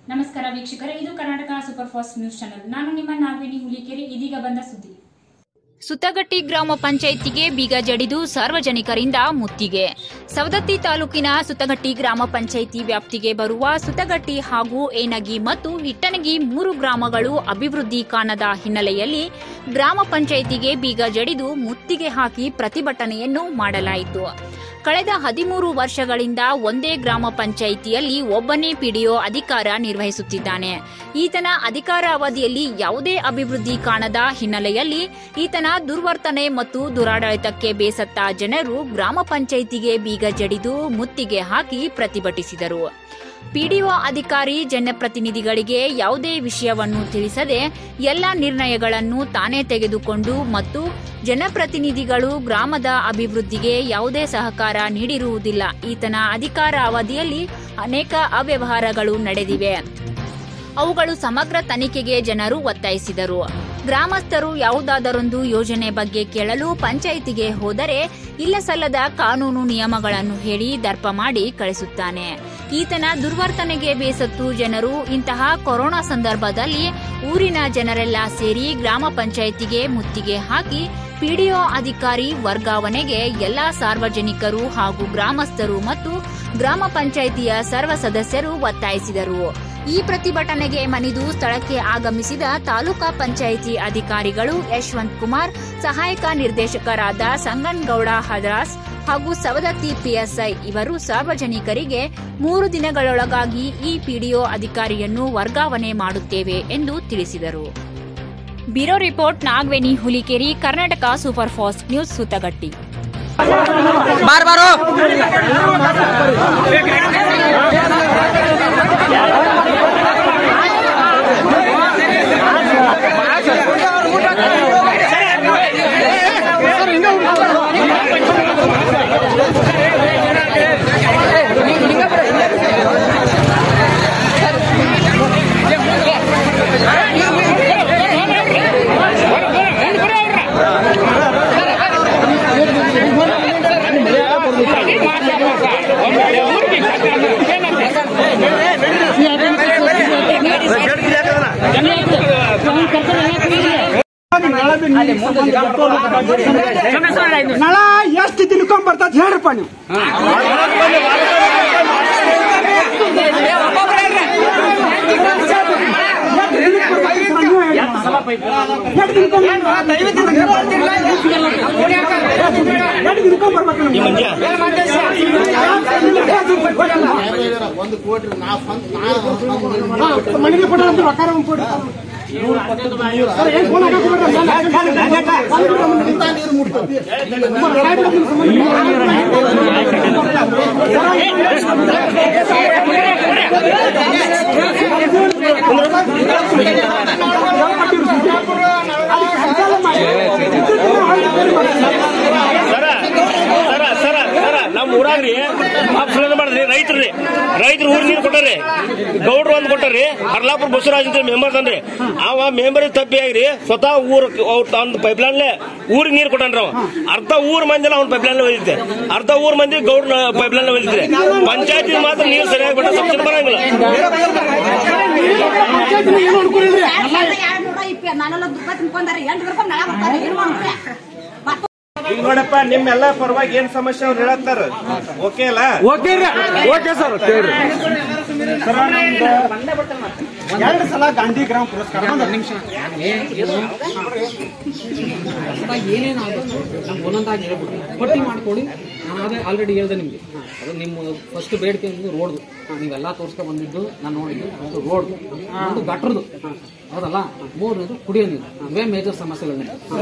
ನಮಸ್ಕಾರ ವೀಕ್ಷಕರೇ ಇದು Karnataka super fast news channel ನಾನು ನಿಮ್ಮ ನಾಗವೇಣಿ ಹುಲಿಕೆರೆ ಇದೀಗ ಬಂದ ಸುದ್ದಿ ಸುತ್ತಗಟ್ಟಿ ಗ್ರಾಮ ಪಂಚಾಯಿತಿಗೆ ಬೀಗ ಜಡಿದು ಸಾರ್ವಜನಿಕರಿಂದ ಮುತ್ತಿಗೆ ಸವದತ್ತಿ ತಾಲೂಕಿನ ಸುತ್ತಗಟ್ಟಿ ಗ್ರಾಮ ಪಂಚಾಯಿತಿ ವ್ಯಾಪ್ತಿಗೆ ಬರುವ ಸುತ್ತಗಟ್ಟಿ ಹಾಗೂ ಏನಗಿ ಮತ್ತು ಹಿಟ್ಟನಗಿ ಮೂರು ಗ್ರಾಮಗಳು ಅಭಿವೃದ್ಧಿ ಕಾಣದ ಹಿನ್ನೆಲೆಯಲ್ಲಿ ಗ್ರಾಮ ಪಂಚಾಯಿತಿಗೆ ಬೀಗ ಜಡಿದು ಮುತ್ತಿಗೆ ಹಾಕಿ ಪ್ರತಿಭಟನೆಯನ್ನು ಮಾಡಲಾಯಿತು ಕಳೆದ ಹದಿಮೂರು ವರ್ಷಗಳಿಂದ ಒಂದೇ ಗ್ರಾಮ ಪಂಚಾಯಿತಿಯಲ್ಲಿ ಒಬ್ಬನೇ ಪಿಡಿಒ ಅಧಿಕಾರ ನಿರ್ವಹಿಸುತ್ತಿದ್ದಾನೆ ಈತನ ಅಧಿಕಾರ ಅವಧಿಯಲ್ಲಿ ಯಾವುದೇ ಅಭಿವೃದ್ಧಿ ಕಾಣದ ಹಿನ್ನೆಲೆಯಲ್ಲಿ ಈತನ ದುರ್ವರ್ತನೆ ಮತ್ತು ದುರಾಡಳಿತಕ್ಕೆ ಬೇಸತ್ತ ಜನರು ಗ್ರಾಮ ಪಂಚಾಯಿತಿಗೆ ಬೀಗ ಜಡಿದು ಮುತ್ತಿಗೆ ಹಾಕಿ ಪ್ರತಿಭಟಿಸಿದರು ಪಿಡಿಒ ಅಧಿಕಾರಿ ಜನಪ್ರತಿನಿಧಿಗಳಿಗೆ ಯಾವುದೇ ವಿಷಯವನ್ನು ತಿಳಿಸದೆ ಎಲ್ಲ ನಿರ್ಣಯಗಳನ್ನು ತಾನೇ ತೆಗೆದುಕೊಂಡು ಮತ್ತು ಜನಪ್ರತಿನಿಧಿಗಳು ಗ್ರಾಮದ ಅಭಿವೃದ್ಧಿಗೆ ಯಾವುದೇ ಸಹಕಾರ ನೀಡಿರುವುದಿಲ್ಲ ಈತನ ಅಧಿಕಾರ ಅವಧಿಯಲ್ಲಿ ಅನೇಕ ಅವ್ಯವಹಾರಗಳು ನಡೆದಿವೆ ಅವುಗಳು ಸಮಗ್ರ ತನಿಖೆಗೆ ಜನರು ಒತ್ತಾಯಿಸಿದರು ಗ್ರಾಮಸ್ಥರು ಯಾವುದಾದರೊಂದು ಯೋಜನೆ ಬಗ್ಗೆ ಕೇಳಲು ಪಂಚಾಯಿತಿಗೆ ಹೋದರೆ ಇಲ್ಲಸಲ್ಲದ ಕಾನೂನು ನಿಯಮಗಳನ್ನು ಹೇಳಿ ದರ್ಪ ಮಾಡಿ ಕಳಿಸುತ್ತಾನೆ ಈತನ ದುರ್ವರ್ತನೆಗೆ ಬೇಸತ್ತು ಜನರು ಇಂತಹ ಕೊರೋನಾ ಸಂದರ್ಭದಲ್ಲಿ ಊರಿನ ಜನರೆಲ್ಲ ಸೇರಿ ಗ್ರಾಮ ಪಂಚಾಯಿತಿಗೆ ಮುತ್ತಿಗೆ ಹಾಕಿ ಪಿಡಿಒ ಅಧಿಕಾರಿ ವರ್ಗಾವಣೆಗೆ ಎಲ್ಲಾ ಸಾರ್ವಜನಿಕರು ಹಾಗೂ ಗ್ರಾಮಸ್ಥರು ಮತ್ತು ಗ್ರಾಮ ಪಂಚಾಯಿತಿಯ ಸರ್ವ ಸದಸ್ಯರು ಒತ್ತಾಯಿಸಿದರು ಈ ಪ್ರತಿಭಟನೆಗೆ ಮನಿದು ಸ್ಥಳಕ್ಕೆ ಆಗಮಿಸಿದ ತಾಲೂಕಾ ಪಂಚಾಯಿತಿ ಅಧಿಕಾರಿಗಳು ಯಶವಂತ್ ಕುಮಾರ್ ಸಹಾಯಕ ನಿರ್ದೇಶಕರಾದ ಸಂಗನಗೌಡ ಹದ್ರಾಸ್ ಹಾಗೂ ಸವದತ್ತಿ ಪಿಎಸ್ಐ ಇವರು ಸಾರ್ವಜನಿಕರಿಗೆ ಮೂರು ದಿನಗಳೊಳಗಾಗಿ ಈ ಪಿಡಿಒ ಅಧಿಕಾರಿಯನ್ನು ವರ್ಗಾವಣೆ ಮಾಡುತ್ತೇವೆ ಎಂದು ತಿಳಿಸಿದರು bureau report Nagaveni Hulikeri Karnataka super fast news ಸುತ್ತಗಟ್ಟಿ ಬಾರ್ ಬಾರೋ ನಳ ಎಷ್ಟು ತಿನ್ಕೊಂಡ್ ಬರ್ತದ ಹೇಳ್ರಪ್ಪ ನೀವು ಮನೆಗೆ ಕೊಡೋಣ ರೊಕ್ಕ ಕೊಡಿ ಸರ್, ಏನ್ ಫೋನ್ ಹಾಕಕ್ ಹೋಗ್ಬೇಡ್ರಿ. ಸರ ಸರ ಸರ ಸರ ನಮ್ಮ ಊರಾಗ್ರಿ ಅಪ್ಸರ ಮಾಡಿದ್ರಿ ರೈತರ್ರಿ ರೈತರು ಊರ್ ನೀರು ಕೊಟ್ಟಾರಿ ಗೌಡ್ರು ಒಂದ್ ಕೊಟ್ಟಾರಿ ಹರ್ಲಾಪುರ ಬಸವರಾಜ್ ಅಂತ ಮೆಂಬರ್ ತಂದ್ರಿ ಅವ ಮೆಂಬರ್ ತಪ್ಪಿ ಆಗ್ರಿ ಸ್ವತಃ ಊರ್ ಅವ್ರ ತನ್ನ ಪೈಪ್ಲೈನ್ಲೆ ಊರಿಗೆ ನೀರು ಕೊಟ್ಟಾನ್ರಿ ಅವ ಅರ್ಧ ಊರ್ ಮಂದಿನ ಅವ್ನ ಪೈಪ್ಲೈನ್ ಒಯ್ದಿದ್ದೆ ಅರ್ಧ ಊರ್ ಮಂದಿ ಗೌಡ್ರ ಪೈಪ್ಲೈನ್ ಒಯ್ದಿದ್ರಿ ಪಂಚಾಯತಿ ಮಾತ್ರ ನೀರು ಸರಿಯಾಗಿ ಬಿಟ್ಟ ಸಂಸ್ಥೆ ಬರಂಗಿಲ್ಲ ಎರಡ್ನೂರ ಇಪ್ಪ ನಾನೆಲ್ಲ ದುಪ್ಪ ತಿನ್ಕೊಂಡಾರೆ ಎಂಟು ರೂಪಾಯಿ ನಳ ಬರ್ತಾರೆ ಏನು ಮಾಡ್ತಾರೆ ಮತ್ತೆ ಈಗ ನೋಡಪ್ಪ ನಿಮ್ಮೆಲ್ಲ ಪರವಾಗಿ ಏನ್ ಸಮಸ್ಯೆ ಅವ್ರು ಹೇಳತ್ತಾರ ಓಕೆ ಅಲ್ಲ ಓಕೆ ರೀ ಓಕೆ ಸರ್ ಕೇಳ್ರಿ ಸರ್ ಎರಡು ಸಲ ಗಾಂಧಿ ಗ್ರಾಮ ಪುರಸ್ಕಾರ ಬಂದ ನಿಮಿಷ ಏನೇನಾಗುತ್ತೆ ನಮ್ಗೆ ಒಂದೊಂದಾಗಿ ಹೇಳ್ಬಿಟ್ಟು ಪಟ್ಟಿ ಮಾಡ್ಕೊಡಿ ನಾನು ಅದೇ ಆಲ್ರೆಡಿ ಹೇಳ್ದೆ ನಿಮಗೆ ಅದು ನಿಮ್ಮ ಫಸ್ಟ್ ಬೇಡಿಕೆ ಒಂದು ರೋಡ್ದು ನೀವೆಲ್ಲ ತೋರಿಸ್ಕೊಂಡು ಬಂದಿದ್ದು ನಾನು ನೋಡಿದ್ದು ಒಂದು ರೋಡ್ ಒಂದು ಗಟ್ರದು ಹೌದಲ್ಲ ಮೂರನೇದು ಕುಡಿಯೋ ನೀರು ಇವೇ ಮೇಜರ್ ಸಮಸ್ಯೆಗಳನ್ನ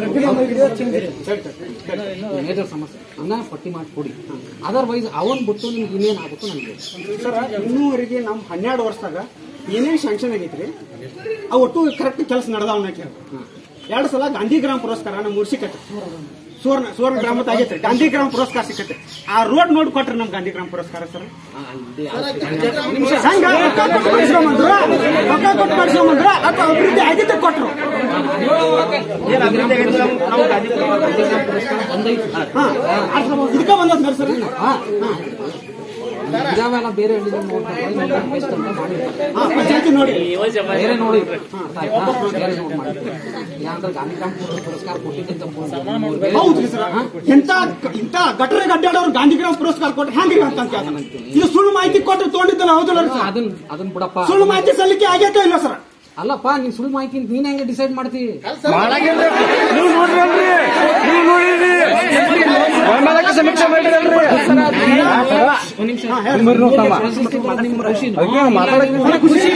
ಮೇಜರ್ ಸಮಸ್ಯೆ ಹಂಗ ಪಟ್ಟಿ ಮಾಡಿ ಕೊಡಿ ಅದರ್ವೈಸ್ ಅವನ್ ಬಿಟ್ಟು ನಿಮ್ಗೆ ಇನ್ನೇನು ಆಗುತ್ತೋ ನನಗೆ ಸರ್ ಇನ್ನೂವರೆಗೆ ನಮ್ ಹನ್ನೆರಡು ವರ್ಷದಾಗ ಏನೇನ್ ಶಾಂಕ್ಷನ್ ಆಗೈತ್ರಿ ಅವು ಒಟ್ಟು ಕರೆಕ್ಟ್ ಕೆಲಸ ನಡೆದಾವ ಎರಡು ಸಲ ಗಾಂಧಿ ಗ್ರಾಮ ಪುರಸ್ಕಾರ ನಮ್ಮ ಊರ್ ಸಿಕ್ಕತ್ತೆ ಸುವರ್ಣ ಸುವರ್ಣ ಗ್ರಾಮದ ಆಗೈತ್ರಿ ಗಾಂಧಿ ಗ್ರಾಮ ಪುರಸ್ಕಾರ ಸಿಕ್ಕತ್ತೆ ಆ ರೋಡ್ ನೋಡಿ ಕೊಟ್ರಿ ನಮ್ ಗಾಂಧಿ ಗ್ರಾಮ ಪುರಸ್ಕಾರ ಸರ್ ನಿಮಿಷ ಹಂಗ ರೊಕ್ಕ ಕೊಟ್ಟು ಮಾಡಿಸ್ಕೊಂಬಂದ್ರ ರೊಕ್ಕ ಕೊಟ್ಟು ಮಾಡಿಸ್ಕೊಂಬಂದ್ರ ಅಥವಾ ಅಭಿವೃದ್ಧಿ ಆಗಿದ್ದ ಕೊಟ್ರು ಏನ್ ಅಭಿವೃದ್ಧಿ ಆಗಿಲ್ಲ ನಮ್- ನಮ್ ಗಾದಿ ಹಾ ಇದಕ್ಕ ಬಂದದ್ ಸರ್ ಹಾ ಇದಾವೆಲ್ಲ ಬೇರೆ ಹಳ್ಳಿಗಳು ನೋಡ್ತಾರೆ ಬೆಸ್ಟ್ ಅಂತ ಮಾಡಿದ್ರು ಹಾ, ಪಂಚಾಯ್ತಿ ನೋಡಿ ಬೇರೆ ನೋಡಿ ಅರ್ಥ ಆಯ್ತಾ? ಬೇರೆ ನೋಡಿ ಮಾಡಿದ್ರು ಯಾಕಂದ್ರೆ ಗಾಂಧಿಗ್ರಾಮ್ ಪುರಸ್ಕಾರ ಕೊಟ್ಟಿದ್ದಂತ ಹೌದ್ರಿ ಸರ್ ಎಂತ ಇಂತ ಗಟರಿಗೆ ಅಡ್ಡಾಡೋರು ಗಾಂಧಿಗ್ರಾಮ್ ಪುರಸ್ಕಾರ ಕೊಟ್ಟು ಹೆಂಗ್ರಿ ಅಂತ ಕೇಳ್ತಾನೆ ಇದು ಸುಳ್ಳು ಮಾಹಿತಿ ಕೊಟ್ಟು ತೊಗೊಂಡಿದ್ದಲ್ಲ ಹೌದಲ್ಲ ಸರ್ ಅದನ್ನ ಅದನ್ನ ಬಿಡಪ್ಪ ಸುಳ್ಳು ಮಾಹಿತಿ ಸಲ್ಲಿಕೆ ಆಗೈತೆ ಇಲ್ಲ ಸರ್ ಅಲ್ಲಪ್ಪ ನೀನ್ ಸುಳ್ಳು ಮಾಹಿತಿ ನೀನ್ ಹೆಂಗೆ ಡಿಸೈಡ್ ಮಾಡ್ತಿ ನೀವು ನೋಡ್ರಿ ನೀವು ನೋಡಿರಿ ವೈಮಾನಿಕ ಸಮೀಕ್ಷೆ ಮಾಡಿರಲ್ರಿ ಒಂದ್ ನಿಮಿಷ ಮಾತಾಡಕ್ಕೆ ಖುಷಿ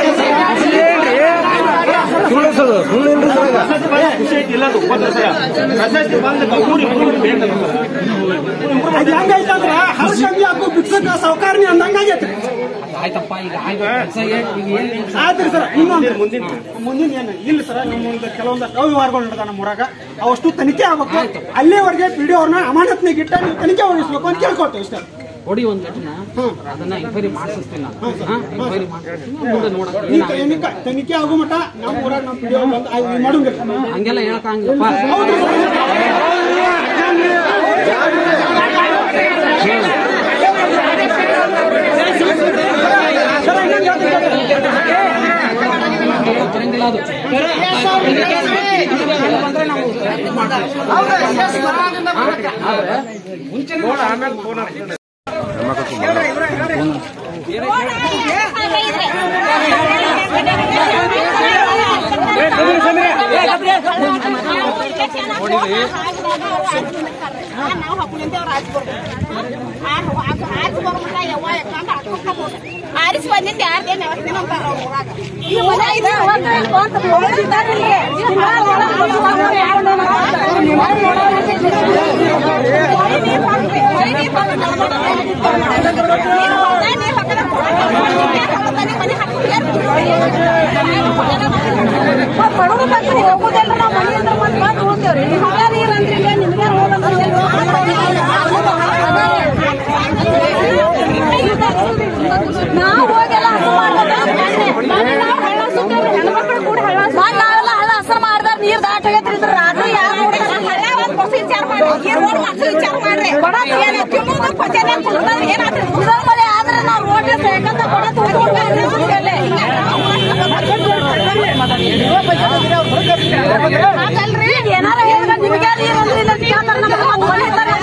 ಸುಳ್ಳು ಸುಳ್ಳು ಇಲ್ರಿ ಸರ್ ಖುಷಿ ಐತಿ ಇಲ್ಲ ಅದು ಒಂದು ಸಲ. ಪ್ರಶಸ್ತಿ ಬಂದ ಊರಿಗೆ ಊರಿಗೆ ಬೇಕು ಅದು ಹೆಂಗೈತಂದ್ರ ಹರ್ಷಂಗಿ ಹಾಕು ಬಿಡ್ಸಕ ಸೌಕಾರ್ನಿ ಅಂದಂಗಾಗೈತೆ ಆಯ್ತಪ್ಪ ಈಗ ಆಯ್ತು ಕೆಲ್ಸ ಏನ್- ಈಗ ಏನ್ ಆಯ್ತ್ರಿ ಸರ್ ಇನ್ನೊಂದು ಮುಂದಿನ ಮುಂದಿನ ಏನು ಇಲ್ಲ ಸರ್ ನಿಮ್ಮ ಒಂದು ಕೆಲವೊಂದು ಅವ್ಯವಹಾರಗಳು ನಡೆದ ನಮ್ಮ ಊರಾಗ ಅವಷ್ಟು ತನಿಖೆ ಆಗ್ಬೇಕು ಅಲ್ಲಿವರೆಗೆ ಪಿಡಿಒ ಅವ್ರನ್ನ ಅಮಾನತ್ನಾಗ ಇಟ್ಟ ನೀವು ತನಿಖೆ ವಹಿಸ್ಬೇಕು ಅಂತ ಕೇಳ್ಕೊಳ್ತೇವೆ ಇಷ್ಟ ಕೊಡಿ ಒಂದ್ ಲೆಟರ್ನ ಅದನ್ನ ಎಂಕ್ವೈರಿ ಮಾಡಿಸ್ತೀನಿ ನಾನು ಎಂಕ್ವೈರಿ ಮಾಡಿಸ್ತೀನಿ ಮುಂದೆ ನೋಡಕ್ಕೆ ಈ ಏನಾಗಿದೆ ತನಿಖೆ ತನಿಖೆ ಆಗೋ ಮಟ ನಮ್ಮ ಊರಾಗ ನಮ್ಮ ಪಿಡಿಒ ಬಂದು ಆ- ಇದು ಮಾಡೋಂಗಿಲ್ಲ ಹಂಗೆಲ್ಲ ಹೇಳಕ್ ಹಂಗಪ್ಪ ಹೌದು ಸರ್. ಬರಂಗಿಲ್ಲ ಅದು ಬಂದ್ರೆ ನಾವು ಇದು ಮಾಡ್ತೀವಿ. ಆದ್ರೆ ನಾವು ಹಾಕೊಂಡಿದ್ದೇವೆ ಆರಿಸಿ ಬಂದಿದ್ದೆ ಯಾರ್ದೇನು ಯಾವತ್ತಿನ ಈ ಊರಾಗ ಬಡವರು ಬಂದು ಹೋಗುದೆಲ್ಲ ನಾವು ಮನೆಯಿಂದ ಬಂದು ಬಂದು ಹೋಗ್ತೇವ್ರಿ ಹಂಗ ನೀರಂದ್ರೆ ಇಲ್ಲ ನಿಮ್ಗೆ ನಾವು ಹೋಗೆಲ್ಲ ಹಸು ನಾವೆಲ್ಲ ಹಳ್ಳ ಹಸ ಮಾಡ್ದಾರ ನೀರ್ ದಾಟ ಹೋಗೈತ್ರಿ ಇದ್ರ ರಾತ್ರಿ ಯಾರು ಹಳ್ಳ ಒಂದ್ ಬಸ್ ವಿಚಾರ ಮಾಡ್ರಿ ಈ ರೋಡ್ ಮಾತ್ರ ವಿಚಾರ ಮಾಡ್ರಿ ಬಡ ತಿನ್ನೋದು ಪಚನೆ ಕುಡ್ದಾರ ಏನಾಗ್ತದೆ ಕುಡ್ದ ಮಳೆ ಆದ್ರೆ ನಾವು ರೋಡ್ ಬೇಕಂತ ಬಡ ಹಾಗಲ್ರಿ ಏನಾರ ಹೇಳಿದ್ರೆ ನಿಮ್ಗೆ ನೀರು ಅಂದ್ರೆ ಇಲ್ಲ ಕೇಳ್ತಾರೆ ನಮ್ಗೆ ಮತ್ತೆ ಮನೆ ಇದ್ದಾರೆ